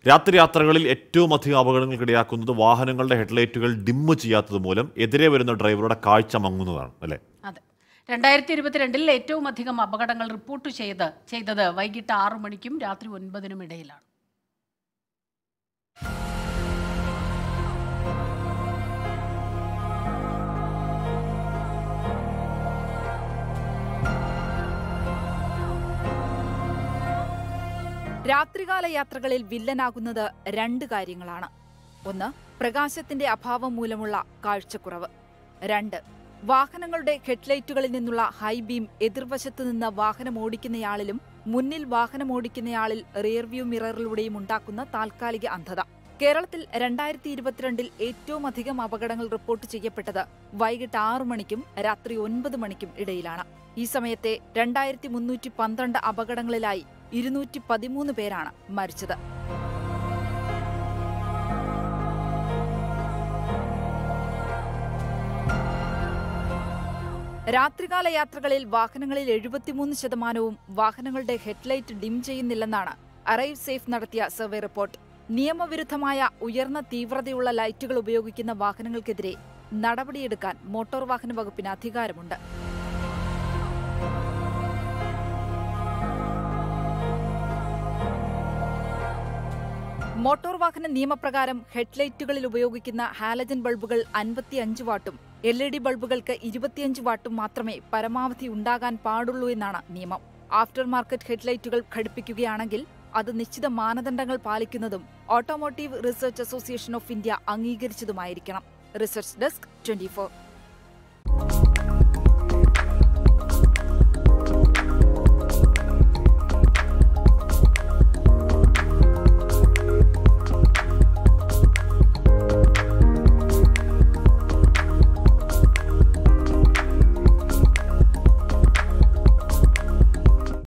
രാത്രി യാത്രകളിൽ ഏറ്റവും അധികം അപകടങ്ങൾക്കിടയാക്കുന്നത് വാഹനങ്ങളുടെ ഹെഡ്ലൈറ്റുകൾ ഡിമ്മ് ചെയ്യാത്തത് മൂലം എതിരെ വരുന്ന ഡ്രൈവറുടെ കാഴ്ച മങ്ങുന്നതാണ് അല്ലേ അതെ രണ്ടായിരത്തി ഇരുപത്തിരണ്ടിൽ ഏറ്റവും അധികം അപകടങ്ങൾ റിപ്പോർട്ട് ചെയ്ത് ചെയ്തത് വൈകിട്ട് ആറു മണിക്കും രാത്രി ഒൻപതിനും ഇടയിലാണ് രാത്രികാല യാത്രകളിൽ വില്ലനാകുന്നത് രണ്ട് കാര്യങ്ങളാണ് ഒന്ന് പ്രകാശത്തിന്റെ അഭാവം മൂലമുള്ള കാഴ്ചക്കുറവ് രണ്ട് വാഹനങ്ങളുടെ ഹെഡ്ലൈറ്റുകളിൽ നിന്നുള്ള ഹൈ ബീം എതിർവശത്തു നിന്ന് വാഹനം ഓടിക്കുന്നയാളിലും മുന്നിൽ വാഹനം ഓടിക്കുന്നയാളിൽ റിയർവ്യൂ മിററിലൂടെയും ഉണ്ടാക്കുന്ന താൽക്കാലിക അന്ധത കേരളത്തിൽ രണ്ടായിരത്തി ഇരുപത്തിരണ്ടിൽ ഏറ്റവും അധികം അപകടങ്ങൾ റിപ്പോർട്ട് ചെയ്യപ്പെട്ടത് വൈകിട്ട് ആറു മണിക്കും രാത്രി ഒൻപത് മണിക്കും ഇടയിലാണ് ഈ സമയത്തെ രണ്ടായിരത്തി മുന്നൂറ്റി പന്ത്രണ്ട് അപകടങ്ങളിലായി ഇരുന്നൂറ്റി പതിമൂന്ന് പേരാണ് മരിച്ചത് രാത്രികാല യാത്രകളിൽ വാഹനങ്ങളിൽ എഴുപത്തിമൂന്ന് ശതമാനവും വാഹനങ്ങളുടെ ഹെഡ്ലൈറ്റ് ഡിം ചെയ്യുന്നില്ലെന്നാണ് അറൈവ് സേഫ് നടത്തിയ സർവേ റിപ്പോർട്ട് നിയമവിരുദ്ധമായ ഉയർന്ന തീവ്രതയുള്ള ലൈറ്റുകൾ ഉപയോഗിക്കുന്ന വാഹനങ്ങൾക്കെതിരെ നടപടിയെടുക്കാൻ മോട്ടോർ വാഹന വകുപ്പിന് അധികാരമുണ്ട് മോട്ടോർ വാഹന നിയമപ്രകാരം ഹെഡ്ലൈറ്റുകളിൽ ഉപയോഗിക്കുന്ന ഹാലജൻ ബൾബുകൾ അൻപത്തിയഞ്ച് വാട്ടും എൽ ഇ ഡി ബൾബുകൾക്ക് ഇരുപത്തിയഞ്ച് വാട്ടും മാത്രമേ പരമാവധി ഉണ്ടാകാൻ പാടുള്ളൂ എന്നാണ് നിയമം ആഫ്റ്റർ മാർക്കറ്റ് ഹെഡ്ലൈറ്റുകൾ ഘടിപ്പിക്കുകയാണെങ്കിൽ അത് നിശ്ചിത മാനദണ്ഡങ്ങൾ പാലിക്കുന്നതും automotive research association of India അംഗീകരിച്ചതുമായിരിക്കണം റിസർച്ച് ഡെസ്ക് ട്വന്റി